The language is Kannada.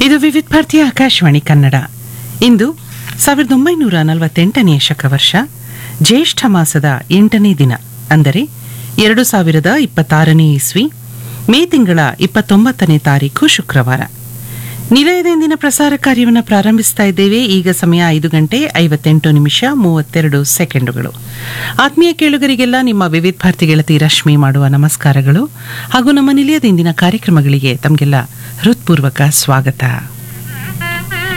ಇದು ವಿವಿಧ ಭಾರತೀಯ ಆಕಾಶವಾಣಿ ಕನ್ನಡ ಇಂದು ಸಾವಿರದ ಒಂಬೈನೂರ ನಲವತ್ತೆಂಟನೆಯ ಶಕವರ್ಷ ಜ್ಯೇಷ್ಠ ಮಾಸದ ಎಂಟನೇ ದಿನ ಅಂದರೆ ಎರಡು ಸಾವಿರದ ಇಪ್ಪತ್ತಾರನೇ ಇಸ್ವಿ ಮೇ ತಿಂಗಳ ಇಪ್ಪತ್ತೊಂಬತ್ತನೇ ತಾರೀಕು ಶುಕ್ರವಾರ ನಿಲಯದಿಂದಿನ ಪ್ರಸಾರ ಕಾರ್ಯವನ್ನು ಪ್ರಾರಂಭಿಸ್ತಾ ಇದ್ದೇವೆ ಈಗ ಸಮಯ ಐದು ಗಂಟೆ ಐವತ್ತೆಂಟು ನಿಮಿಷ ಮೂವತ್ತೆರಡು ಸೆಕೆಂಡುಗಳು ಆತ್ಮೀಯ ಕೇಳುಗರಿಗೆಲ್ಲ ನಿಮ್ಮ ವಿವಿಧ ಭಾರತಿ ಗೆಳತಿ ರಶ್ಮಿ ಮಾಡುವ ನಮಸ್ಕಾರಗಳು ಹಾಗೂ ನಮ್ಮ ನಿಲಯದ ಇಂದಿನ ಕಾರ್ಯಕ್ರಮಗಳಿಗೆ ತಮಗೆಲ್ಲ ಹೃತ್ಪೂರ್ವಕ ಸ್ವಾಗತ